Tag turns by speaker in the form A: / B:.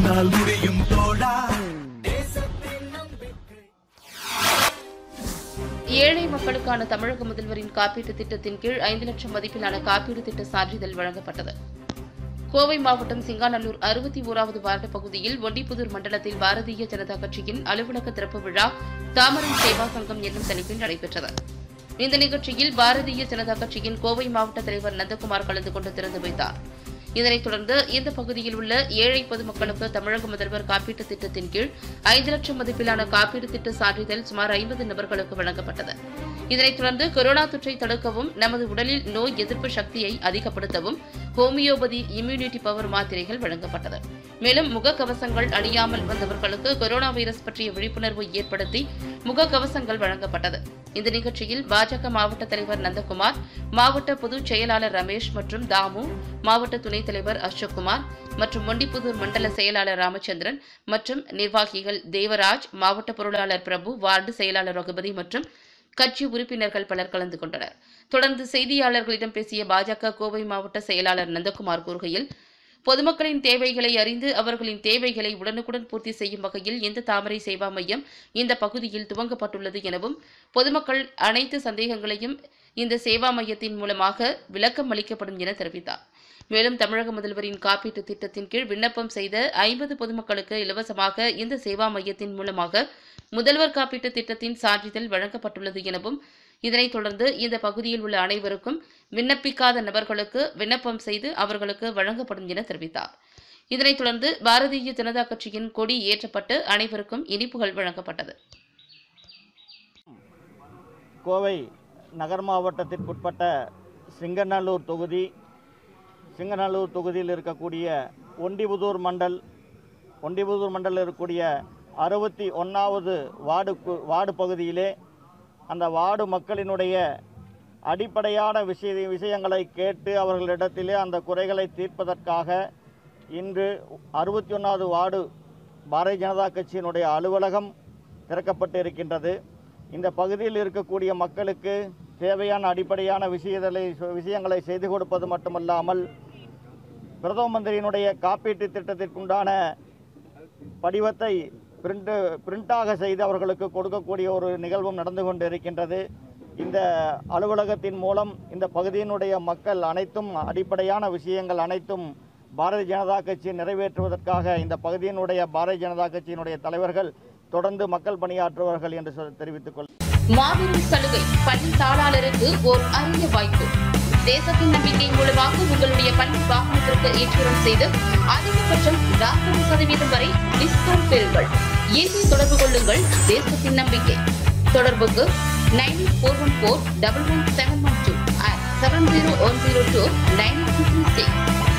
A: உன்னால் முடியும் தோழா
B: ஏழை மக்களுக்கான தமிழக முதல்வரின் காப்பீட்டு திட்டத்தின் கீழ் ஐந்து லட்சம் மதிப்பிலான காப்பீடு திட்ட சான்றிதழ் வழங்கப்பட்டது கோவை மாவட்டம் சிங்காநல்லூர் அறுபத்தி ஓராவது வார்டு பகுதியில் ஒண்டிப்புதூர் மண்டலத்தில் பாரதிய ஜனதா கட்சியின் அலுவலக திறப்பு விழா தாமரை சேவா சங்கம் என்னும் தலைப்பில் நடைபெற்றது இந்த நிகழ்ச்சியில் பாரதிய ஜனதா கட்சியின் கோவை மாவட்ட தலைவர் நந்தகுமார் கலந்து கொண்டு திறந்து வைத்தார் இதனைத் தொடர்ந்து இந்த பகுதியில் உள்ள ஏழை பொதுமக்களுக்கு தமிழக முதல்வர் காப்பீட்டு திட்டத்தின் கீழ் ஐந்து லட்சம் மதிப்பிலான காப்பீடு திட்ட சான்றிதழ் சுமார் ஐம்பது நபர்களுக்கு வழங்கப்பட்டது இதனைத் தொடர்ந்து கொரோனா தொற்றை தடுக்கவும் நமது உடலில் நோய் எதிர்ப்பு சக்தியை அதிகப்படுத்தவும் ஹோமியோபதி இம்யூனிட்டி பவர் மாத்திரைகள் வழங்கப்பட்டது மேலும் முகக்கவசங்கள் அணியாமல் வந்தவர்களுக்கு கொரோனா வைரஸ் பற்றிய விழிப்புணர்வு ஏற்படுத்தி முகக்கவசங்கள் வழங்கப்பட்டது இந்த நிகழ்ச்சியில் பாஜக மாவட்ட தலைவர் நந்தகுமார் மாவட்ட பொதுச் செயலாளர் ரமேஷ் மற்றும் தாமு மாவட்ட துணைத் தலைவர் அசோக்குமார் மற்றும் மொண்டிப்புதூர் மண்டல செயலாளர் ராமச்சந்திரன் மற்றும் நிர்வாகிகள் தேவராஜ் மாவட்ட பொருளாளர் பிரபு வார்டு செயலாளர் ரகுபதி மற்றும் கட்சி உறுப்பினர்கள் பலர் கலந்து கொண்டனர் தொடர்ந்து செய்தியாளர்களிடம் பேசிய பாஜக கோவை மாவட்ட செயலாளர் நந்தகுமார் கூறுகையில் பொதுமக்களின் தேவைகளை அறிந்து அவர்களின் தேவைகளை உடனுக்குடன் பூர்த்தி செய்யும் வகையில் இந்த தாமரை சேவா மையம் இந்த பகுதியில் துவங்கப்பட்டுள்ளது எனவும் பொதுமக்கள் அனைத்து சந்தேகங்களையும் இந்த சேவா மையத்தின் மூலமாக விளக்கம் அளிக்கப்படும் என தெரிவித்தார் மேலும் தமிழக முதல்வரின் காப்பீட்டு திட்டத்தின் கீழ் விண்ணப்பம் செய்த ஐம்பது பொதுமக்களுக்கு இலவசமாக இந்த சேவா மையத்தின் மூலமாக முதல்வர் காப்பீட்டு திட்டத்தின் சான்றிதழ் வழங்கப்பட்டுள்ளது எனவும் இதனைத் தொடர்ந்து இந்த பகுதியில் உள்ள அனைவருக்கும் விண்ணப்பிக்காத நபர்களுக்கு விண்ணப்பம் செய்து அவர்களுக்கு வழங்கப்படும் என தெரிவித்தார் இதனைத் தொடர்ந்து பாரதிய ஜனதா கட்சியின் கொடி ஏற்றப்பட்டு அனைவருக்கும் இனிப்புகள் வழங்கப்பட்டது
C: கோவை நகர் மாவட்டத்திற்குட்பட்ட சிங்கநல்லூர் தொகுதி சிங்கநல்லூர் தொகுதியில் இருக்கக்கூடிய ஒண்டிபுதூர் மண்டல் ஒண்டிபுதூர் மண்டலில் இருக்கக்கூடிய அறுபத்தி ஒன்றாவது வார்டு கு- வார்டு பகுதியிலே அந்த வார்டு மக்களினுடைய அடிப்படையான விஷய விஷயங்களை கேட்டு அவர்களிடத்திலே அந்த குறைகளை தீர்ப்பதற்காக இன்று அறுபத்தி ஒன்றாவது வார்டு பாரதிய ஜனதா கட்சியினுடைய அலுவலகம் திறக்கப்பட்டு இருக்கின்றது இந்த பகுதியில் இருக்கக்கூடிய மக்களுக்கு தேவையான அடிப்படையான விஷயங்களை விஷயங்களை செய்து கொடுப்பது மட்டுமல்லாமல் பிரதம மந்திரியினுடைய காப்பீட்டு திட்டத்திற்குண்டான படிவத்தை பிரிண்ட் பிரிண்டாக செய்து அவர்களுக்கு கொடுக்கக்கூடிய ஒரு நிகழ்வும் நடந்து கொண்டு இருக்கின்றது இந்த அலுவலகத்தின் மூலம் இந்த பகுதியினுடைய மக்கள் அனைத்தும் அடிப்படையான விஷயங்கள் அனைத்தும் பாரதிய ஜனதா கட்சி நிறைவேற்றுவதற்காக இந்த பகுதியினுடைய பாரதிய ஜனதா கட்சியினுடைய தலைவர்கள் தொடர்ந்து மக்கள் பணியாற்றுவார்கள் என்று சொல் தெரிவித்துக் கொள்
B: மாபெரும் சலுகை பள்ளி தாளாளருக்கு ஓர் அரிய வாய்ப்பு தேசத்தின் நம்பிக்கை மூலமாக உங்களுடைய பள்ளி வாகனத்திற்கு இன்சூரன்ஸ் செய்து அதிகபட்சம் நாற்பது சதவீதம் வரை டிஸ்கவுண்ட் பெறுங்கள் இன்று தொடர்பு கொள்ளுங்கள் தேசத்தின் நம்பிக்கை தொடர்புக்கு nine four one four double one seven one two seven zero one zero two nine six